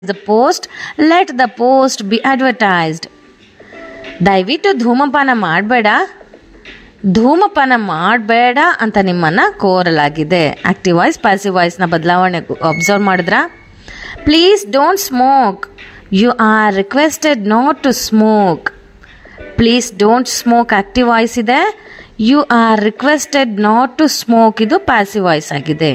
the post, let the post be advertised. ದಯವಿಟ್ಟು ಧೂಮಪಾನ ಮಾಡಬೇಡ ಧೂಮಪಾನ ಮಾಡಬೇಡ ಅಂತ ನಿಮ್ಮನ್ನು ಕೋರಲಾಗಿದೆ ಆಕ್ಟಿವ್ ವಾಯ್ಸ್ ಪ್ಯಾಸಿವ್ ವಾಯ್ಸ್ನ ಬದಲಾವಣೆ ಅಬ್ಸರ್ವ್ ಮಾಡಿದ್ರಾ please don't smoke you are requested not to smoke please don't smoke active voice ಇದೆ you are requested not to smoke ಇದು ಪ್ಯಾಸಿವ್ ವಾಯ್ಸ್ ಆಗಿದೆ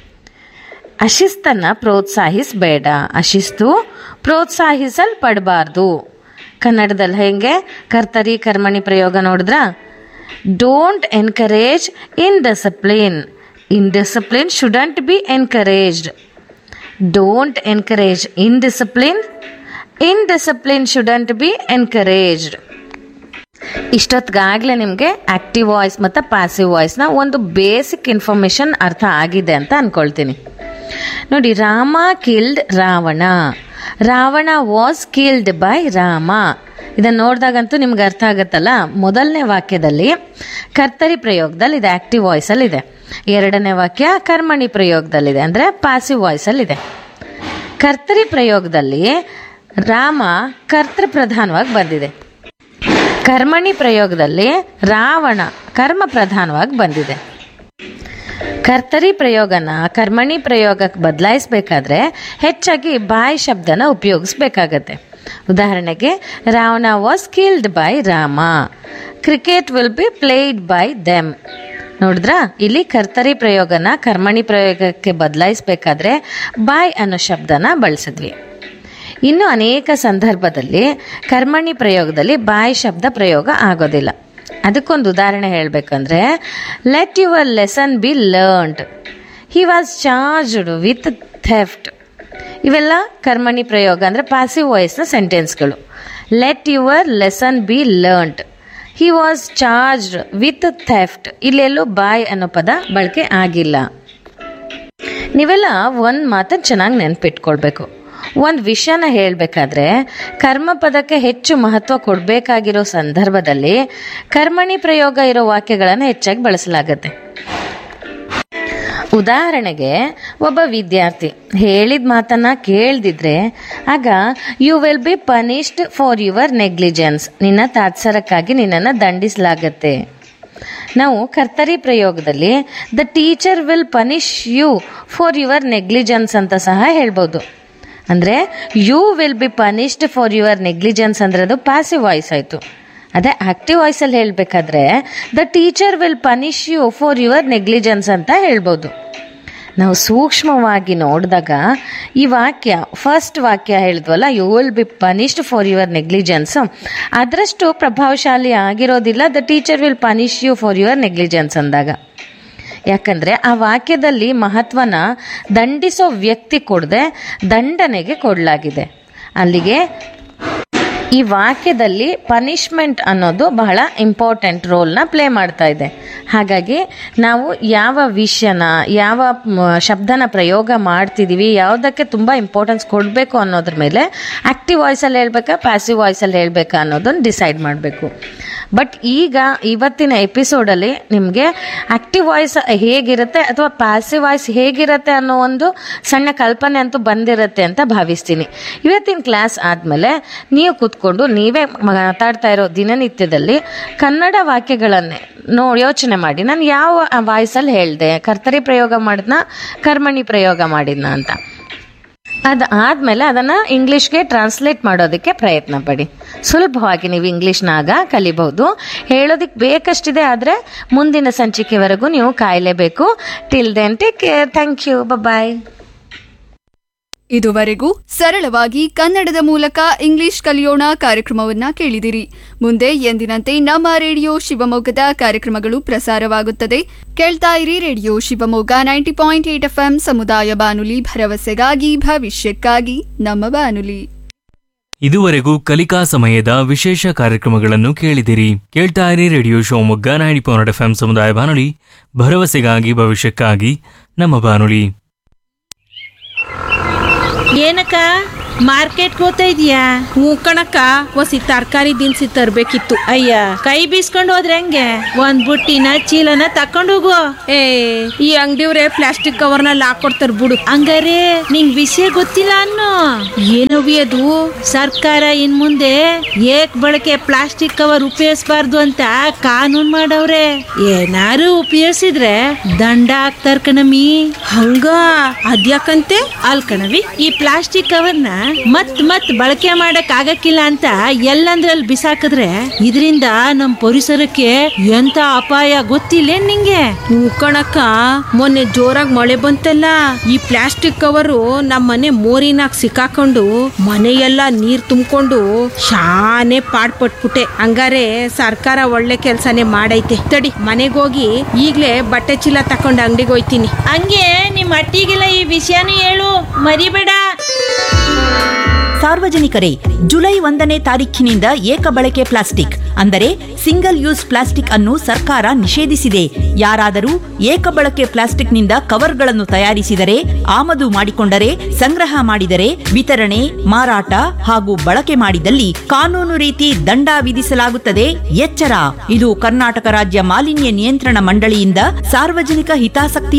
ಅಶಿಸ್ತನ್ನು ಪ್ರೋತ್ಸಾಹಿಸಬೇಡ ಅಶಿಸ್ತು ಪ್ರೋತ್ಸಾಹಿಸಲ್ಪಡಬಾರ್ದು ಕನ್ನಡದಲ್ಲಿ ಹೆಂಗೆ ಕರ್ತರಿ ಕರ್ಮಣಿ ಪ್ರಯೋಗ ನೋಡಿದ್ರಾ don't encourage indiscipline indiscipline shouldn't be encouraged don't encourage indiscipline indiscipline shouldn't be encouraged ಇಷ್ಟೊತ್ತಿಗಾಗಲೇ ನಿಮಗೆ ಆಕ್ಟಿವ್ ವಾಯ್ಸ್ ಮತ್ತು ಪ್ಯಾಸಿವ್ ವಾಯ್ಸ್ನ ಒಂದು ಬೇಸಿಕ್ ಇನ್ಫಾರ್ಮೇಷನ್ ಅರ್ಥ ಆಗಿದೆ ಅಂತ ಅಂದ್ಕೊಳ್ತೀನಿ ನೋಡಿ Rama killed Ravana Ravana was killed by Rama ಇದನ್ನು ನೋಡಿದಾಗಂತೂ ನಿಮ್ಗೆ ಅರ್ಥ ಆಗುತ್ತಲ್ಲ ಮೊದಲನೇ ವಾಕ್ಯದಲ್ಲಿ ಕರ್ತರಿ ಪ್ರಯೋಗದಲ್ಲಿ ಇದೆ ಆಕ್ಟಿವ್ ವಾಯ್ಸಲ್ಲಿದೆ ಎರಡನೇ ವಾಕ್ಯ ಕರ್ಮಣಿ ಪ್ರಯೋಗದಲ್ಲಿದೆ ಅಂದರೆ ಪ್ಯಾಸಿವ್ ವಾಯ್ಸಲ್ಲಿದೆ ಕರ್ತರಿ ಪ್ರಯೋಗದಲ್ಲಿ ರಾಮ ಕರ್ತೃ ಪ್ರಧಾನವಾಗಿ ಬಂದಿದೆ ಕರ್ಮಣಿ ಪ್ರಯೋಗದಲ್ಲಿ ರಾವಣ ಕರ್ಮ ಪ್ರಧಾನವಾಗಿ ಬಂದಿದೆ ಕರ್ತರಿ ಪ್ರಯೋಗನ ಕರ್ಮಣಿ ಪ್ರಯೋಗಕ್ಕೆ ಬದಲಾಯಿಸಬೇಕಾದ್ರೆ ಹೆಚ್ಚಾಗಿ ಬಾಯ್ ಶಬ್ದನ ಉಪಯೋಗಿಸ್ಬೇಕಾಗತ್ತೆ ಉದಾಹರಣೆಗೆ Ravana was killed by Rama cricket will be played by them ನೋಡಿದ್ರಾ ಇಲ್ಲಿ ಕರ್ತರಿ ಪ್ರಯೋಗನ ಕರ್ಮಣಿ ಪ್ರಯೋಗಕ್ಕೆ ಬದಲಾಯಿಸಬೇಕಾದ್ರೆ ಬಾಯ್ ಅನ್ನೋ ಶಬ್ದನ ಬಳಸಿದ್ವಿ ಇನ್ನು ಅನೇಕ ಸಂದರ್ಭದಲ್ಲಿ ಕರ್ಮಣಿ ಪ್ರಯೋಗದಲ್ಲಿ ಬಾಯ್ ಶಬ್ದ ಪ್ರಯೋಗ ಆಗೋದಿಲ್ಲ ಅದಕ್ಕೊಂದು ಉದಾಹರಣೆ ಹೇಳಬೇಕಂದ್ರೆ let your lesson be learned he was charged with theft ಇವೆಲ್ಲ ಕರ್ಮಣಿ ಪ್ರಯೋಗ ಅಂದರೆ ಪಾಸಿವ್ ವಾಯ್ಸ್ನ ಸೆಂಟೆನ್ಸ್ಗಳು let your lesson be learned he was charged with theft ಇಲ್ಲೆಲ್ಲೂ ಬಾಯ್ ಅನ್ನೋ ಪದ ಬಳಕೆ ಆಗಿಲ್ಲ ನೀವೆಲ್ಲ ಒಂದು ಮಾತನ್ನು ಚೆನ್ನಾಗಿ ನೆನ್ಪಿಟ್ಕೊಳ್ಬೇಕು ಒಂದು ವಿಷಯನ ಹೇಳಬೇಕಾದ್ರೆ ಕರ್ಮ ಪದಕ್ಕೆ ಹೆಚ್ಚು ಮಹತ್ವ ಕೊಡಬೇಕಾಗಿರೋ ಸಂದರ್ಭದಲ್ಲಿ ಕರ್ಮಣಿ ಪ್ರಯೋಗ ಇರೋ ವಾಕ್ಯಗಳನ್ನು ಹೆಚ್ಚಾಗಿ ಬಳಸಲಾಗತ್ತೆ ಉದಾಹರಣೆಗೆ ಒಬ್ಬ ವಿದ್ಯಾರ್ಥಿ ಹೇಳಿದ ಮಾತನ್ನ ಕೇಳ್ದಿದ್ರೆ ಆಗ you will be punished for your negligence ನಿನ್ನ ತಾತ್ಸರಕ್ಕಾಗಿ ನಿನ್ನನ್ನು ದಂಡಿಸಲಾಗತ್ತೆ ನಾವು ಕರ್ತರಿ ಪ್ರಯೋಗದಲ್ಲಿ the teacher will punish you for your negligence ಅಂತ ಸಹ ಹೇಳ್ಬೋದು ಅಂದರೆ you will be punished for your negligence ಅಂದರೆ ಅದು ಪ್ಯಾಸಿವ್ ವಾಯ್ಸ್ ಆಯಿತು ಅದೇ ಆಕ್ಟಿವ್ ವಾಯ್ಸಲ್ಲಿ ಹೇಳಬೇಕಾದ್ರೆ the teacher will punish you for your negligence ಅಂತ ಹೇಳ್ಬೋದು ನಾವು ಸೂಕ್ಷ್ಮವಾಗಿ ನೋಡಿದಾಗ ಈ ವಾಕ್ಯ ಫಸ್ಟ್ ವಾಕ್ಯ ಹೇಳಿದ್ವಲ್ಲ you will be punished for your negligence ಅದರಷ್ಟು ಪ್ರಭಾವಶಾಲಿ ಆಗಿರೋದಿಲ್ಲ the teacher will punish you for your negligence ಅಂದಾಗ ಯಾಕಂದರೆ ಆ ವಾಕ್ಯದಲ್ಲಿ ಮಹತ್ವನ ದಂಡಿಸೋ ವ್ಯಕ್ತಿ ಕೊಡದೆ ದಂಡನೆಗೆ ಕೊಡಲಾಗಿದೆ ಅಲ್ಲಿಗೆ ಈ ವಾಕ್ಯದಲ್ಲಿ ಪನಿಷ್ಮೆಂಟ್ ಅನ್ನೋದು ಬಹಳ ಇಂಪಾರ್ಟೆಂಟ್ ರೋಲ್ನ ಪ್ಲೇ ಮಾಡ್ತಾ ಇದೆ ಹಾಗಾಗಿ ನಾವು ಯಾವ ವಿಷಯನ ಯಾವ ಮ, ಶಬ್ದನ ಪ್ರಯೋಗ ಮಾಡ್ತಿದ್ದೀವಿ ಯಾವುದಕ್ಕೆ ತುಂಬ ಇಂಪಾರ್ಟೆನ್ಸ್ ಕೊಡಬೇಕು ಅನ್ನೋದ್ರ ಮೇಲೆ ಆ್ಯಕ್ಟಿವ್ ವಾಯ್ಸಲ್ಲಿ ಹೇಳ್ಬೇಕಾ ಪ್ಯಾಸಿವ್ ವಾಯ್ಸಲ್ಲಿ ಹೇಳ್ಬೇಕಾ ಅನ್ನೋದನ್ನು ಡಿಸೈಡ್ ಮಾಡಬೇಕು ಬಟ್ ಈಗ ಇವತ್ತಿನ ಎಪಿಸೋಡಲ್ಲಿ ನಿಮಗೆ ಆ್ಯಕ್ಟಿವ್ ವಾಯ್ಸ್ ಹೇಗಿರುತ್ತೆ ಅಥವಾ ಪ್ಯಾಸಿವ್ ವಾಯ್ಸ್ ಹೇಗಿರುತ್ತೆ ಅನ್ನೋ ಒಂದು ಸಣ್ಣ ಕಲ್ಪನೆ ಅಂತೂ ಬಂದಿರುತ್ತೆ ಅಂತ ಭಾವಿಸ್ತೀನಿ ಇವತ್ತಿನ ಕ್ಲಾಸ್ ಆದಮೇಲೆ ನೀವು ಕೂತ್ಕೊಂಡು ನೀವೇ ಮಾತಾಡ್ತಾ ಇರೋ ದಿನನಿತ್ಯದಲ್ಲಿ ಕನ್ನಡ ವಾಕ್ಯಗಳನ್ನೇ ನೋ ಯೋಚನೆ ಮಾಡಿ ನಾನು ಯಾವ ವಾಯ್ಸಲ್ಲಿ ಹೇಳಿದೆ ಕರ್ತರಿ ಪ್ರಯೋಗ ಮಾಡಿದ್ನ ಕರ್ಮಣಿ ಪ್ರಯೋಗ ಮಾಡಿದ್ನ ಅಂತ ಅದಾದಮೇಲೆ ಅದನ್ನು ಇಂಗ್ಲೀಷ್ಗೆ ಟ್ರಾನ್ಸ್ಲೇಟ್ ಮಾಡೋದಕ್ಕೆ ಪ್ರಯತ್ನ ಪಡಿ ಸುಲಭವಾಗಿ ನೀವು ಇಂಗ್ಲೀಷ್ನಾಗ ಕಲಿಬಹುದು ಹೇಳೋದಕ್ಕೆ ಬೇಕಷ್ಟಿದೆ ಆದರೆ ಮುಂದಿನ ಸಂಚಿಕೆವರೆಗೂ ನೀವು ಕಾಯಲೇಬೇಕು till then take care thank you bye ಇದುವರೆಗೂ ಸರಳವಾಗಿ ಕನ್ನಡದ ಮೂಲಕ ಇಂಗ್ಲಿಷ್ ಕಲಿಯೋಣ ಕಾರ್ಯಕ್ರಮವನ್ನ ಕೇಳಿದಿರಿ ಮುಂದೆ ಎಂದಿನಂತೆ ನಮ್ಮ ರೇಡಿಯೋ ಶಿವಮೊಗ್ಗದ ಕಾರ್ಯಕ್ರಮಗಳು ಪ್ರಸಾರವಾಗುತ್ತದೆ ಕೇಳ್ತಾ ಇರಿ radio Shivamogga ninety point eight F ಸಮುದಾಯ ಬಾನುಲಿ ಭರವಸೆಗಾಗಿ ಭವಿಷ್ಯಕ್ಕಾಗಿ ನಮ್ಮ ಬಾನುಲಿ ಇದುವರೆಗೂ ಕಲಿಕಾ ಸಮಯದ ವಿಶೇಷ ಕಾರ್ಯಕ್ರಮಗಳನ್ನು ಕೇಳಿದಿರಿ ಕೇಳ್ತಾ ಇರಿ radio Shivamogga ninety point F ಸಮುದಾಯ ಬಾನುಲಿ ಭರವಸೆಗಾಗಿ ಭವಿಷ್ಯಕ್ಕಾಗಿ ನಮ್ಮ ಬಾನುಲಿ ಏನಕ್ಕ ಮಾರ್ಕೆಟ್ ಹೋಗ್ತಾ ಇದೀಯಾ ಹ್ಞೂ ಕಣಕ್ಕ ಒಸಿ ತರಕಾರಿ ದಿನಸಿ ತರ್ಬೇಕಿತ್ತು ಅಯ್ಯ ಕೈ ಬೀಸ್ಕೊಂಡು ಹೋದ್ರೆ ಹೆಂಗೆ ಒಂದ್ ಬುಟ್ಟಿನ ಚೀಲನ ತಕೊಂಡು ಹೋಗು ಏ ಈ ಅಂಗಡಿಯವ್ರೆ ಪ್ಲಾಸ್ಟಿಕ್ ಕವರ್ನಲ್ಲಿ ಹಾಕೊಡ್ತಾರ ಬಿಡು ಹಂಗಾರೆ ನಿಂಗ್ ವಿಷಯ ಗೊತ್ತಿಲ್ಲ ಅನ್ನೋ ಏನವಿ ಅದು ಸರ್ಕಾರ ಇನ್ ಮುಂದೆ ಏಕ್ ಬಳಕೆ ಪ್ಲಾಸ್ಟಿಕ್ ಕವರ್ ಉಪಯೋಗಿಸಬಾರ್ದು ಅಂತ ಕಾನೂನ್ ಮಾಡವ್ರೆ ಏನಾರು ಉಪಯೋಗಿಸಿದ್ರೆ ದಂಡ ಹಾಕ್ತಾರ ಕಣಮಿ ಹಂಗ ಅದ್ಯಾಕಂತೆ ಅಲ್ ಕಣವಿ ಈ ಪ್ಲಾಸ್ಟಿಕ್ ಕವರ್ನ ಮತ್ ಮತ್ ಬಳಕೆ ಮಾಡಕ್ ಆಗಕ್ಕಿಲ್ಲ ಅಂತ ಎಲ್ಲಂದ್ರಲ್ಲಿ ಬಿಸಾಕಿದ್ರೆ ಇದರಿಂದ ನಮ್ ಪರಿಸರಕ್ಕೆ ಎಂತ ಅಪಾಯ ಗೊತ್ತಿಲ್ಲ ನಿಂಗೆ ಹ್ಞೂ ಕಣಕ್ಕ ಮೊನ್ನೆ ಜೋರಾಗಿ ಮಳೆ ಬಂತಲ್ಲ ಈ ಪ್ಲಾಸ್ಟಿಕ್ ಕವರು ನಮ್ಮ ಮನೆ ಮೋರಿನಾಗ ಸಿಕ್ಕಾಕೊಂಡು ಮನೆಯೆಲ್ಲ ನೀರ್ ತುಂಬಿಕೊಂಡು ಶಾನೆ ಪಾಡ್ಪಟ್ಬಿಟ್ಟೆ ಹಂಗಾರೆ ಸರ್ಕಾರ ಒಳ್ಳೆ ಕೆಲ್ಸನೇ ಮಾಡೈತೆ ತಡಿ ಮನೆಗೆ ಹೋಗಿ ಈಗ್ಲೇ ಬಟ್ಟೆ ಚೀಲ ತಕೊಂಡು ಅಂಗಡಿಗೆ ಹೋಯ್ತೀನಿ ಹಂಗೆ ನಿಮ್ ಅಟ್ಟಿಗೆಲ್ಲ ಈ ವಿಷಯನೂ ಹೇಳು ಮರಿಬೇಡ ಸಾರ್ವಜನಿಕರೇ ಜುಲೈ ಒಂದನೇ ತಾರೀಖಿನಿಂದ ಏಕ ಬಳಕೆ ಪ್ಲಾಸ್ಟಿಕ್ ಅಂದರೆ ಸಿಂಗಲ್ ಯೂಸ್ ಪ್ಲಾಸ್ಟಿಕ್ ಅನ್ನು ಸರ್ಕಾರ ನಿಷೇಧಿಸಿದೆ ಯಾರಾದರೂ ಏಕ ಬಳಕೆ ಪ್ಲಾಸ್ಟಿಕ್ನಿಂದ ಕವರ್ಗಳನ್ನು ತಯಾರಿಸಿದರೆ ಆಮದು ಮಾಡಿಕೊಂಡರೆ ಸಂಗ್ರಹ ಮಾಡಿದರೆ ವಿತರಣೆ ಮಾರಾಟ ಹಾಗೂ ಬಳಕೆ ಮಾಡಿದಲ್ಲಿ ಕಾನೂನು ರೀತಿ ದಂಡ ವಿಧಿಸಲಾಗುತ್ತದೆ ಎಚ್ಚರ ಇದು ಕರ್ನಾಟಕ ರಾಜ್ಯ ಮಾಲಿನ್ಯ ನಿಯಂತ್ರಣ ಮಂಡಳಿಯಿಂದ ಸಾರ್ವಜನಿಕ ಹಿತಾಸಕ್ತಿ